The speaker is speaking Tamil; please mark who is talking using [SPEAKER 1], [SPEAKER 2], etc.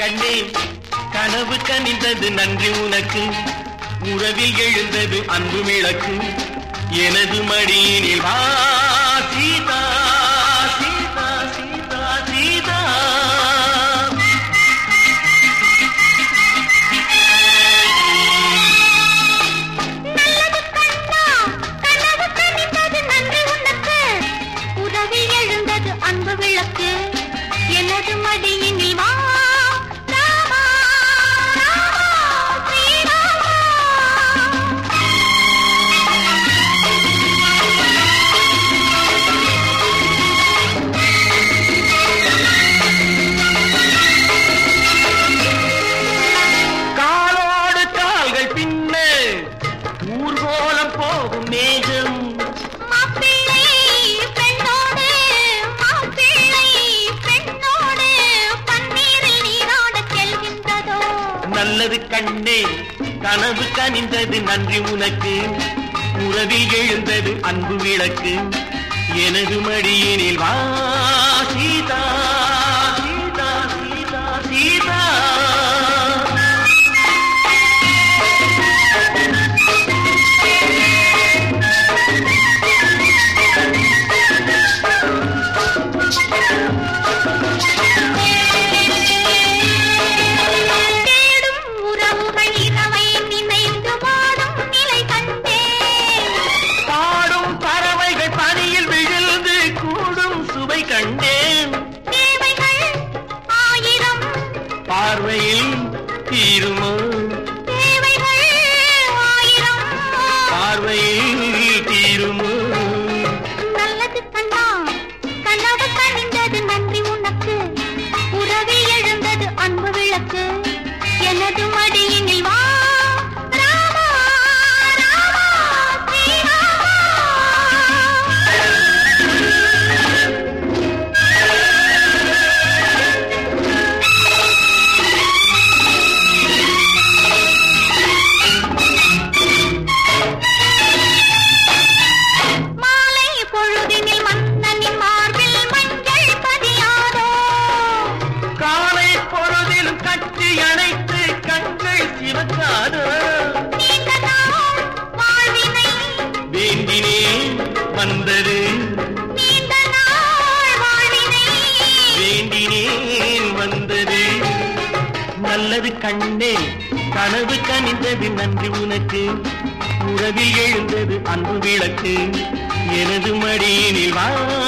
[SPEAKER 1] கண்ணே கனவு கனிந்தது நன்றி உனக்கு உறவில் எழுந்தது அன்பு விளக்கு எனது மடியினில் வா சீதா சீதா சீதா சீதா
[SPEAKER 2] நல்லது கண்ணா கனவு கனிந்தது நன்றி உனக்கு உறவில் எழுந்தது அன்பு விளக்கு எனது மடியினில் வா ராமா ராமா ஸ்ரீராமா
[SPEAKER 1] காலோடு கால்கள் பின்ன ஊர்கோலம் போகும் மேகம்
[SPEAKER 2] மாப்பிள்ளை பெண்ணோடு மாப்பிள்ளை பெண்ணோடு பன்னீரில் நீராடச் செல்கின்றதோ
[SPEAKER 1] நல்லது கண்ணே கனவு கனிந்தது நன்றி உனக்கு உறவில் எழுந்தது அன்பு விளக்கு எனது மடியினில் வா சீதா சீதா சீதா சீதா
[SPEAKER 2] தேடும் உறவுகள் இரவை நினைந்து வாடும் நிலை கண்டேன்
[SPEAKER 1] பாடும் பறவைகள் பனியில் விழுந்து கூடும் சுவை கண்டேன்
[SPEAKER 2] தேவைகள் ஆயிரம்
[SPEAKER 1] பார்வையில் தீருமோ
[SPEAKER 2] தேவைகள் ஆயிரம்
[SPEAKER 1] பார்வையில் தீருமோ
[SPEAKER 2] நல்லது கண்ணா கனவு கனிந்தது நன்றி உனக்கு உறவில் எழுந்தது அன்பு விளக்கு எனது மடியினில் வா ராமா ராமா ஸ்ரீராமா மாலை பொழுதினில் மன்னனின் மார்பில் மஞ்சள் பதியாதோ
[SPEAKER 1] காலை பொழுதிலும் கட்டி அணைத்து கண்கள் சிவக்காதோ
[SPEAKER 2] நீண்ட நாள் வாழ்வினை
[SPEAKER 1] வேண்டினேன் வந்தது
[SPEAKER 2] நீண்ட நாள் வாழ்வினை
[SPEAKER 1] வேண்டினேன் வந்தது நல்லது கண்ணே கனவு கனிந்தது நன்றி உனக்கு உறவில் எழுந்தது அன்பு விளக்கு எனது மடியினில் வா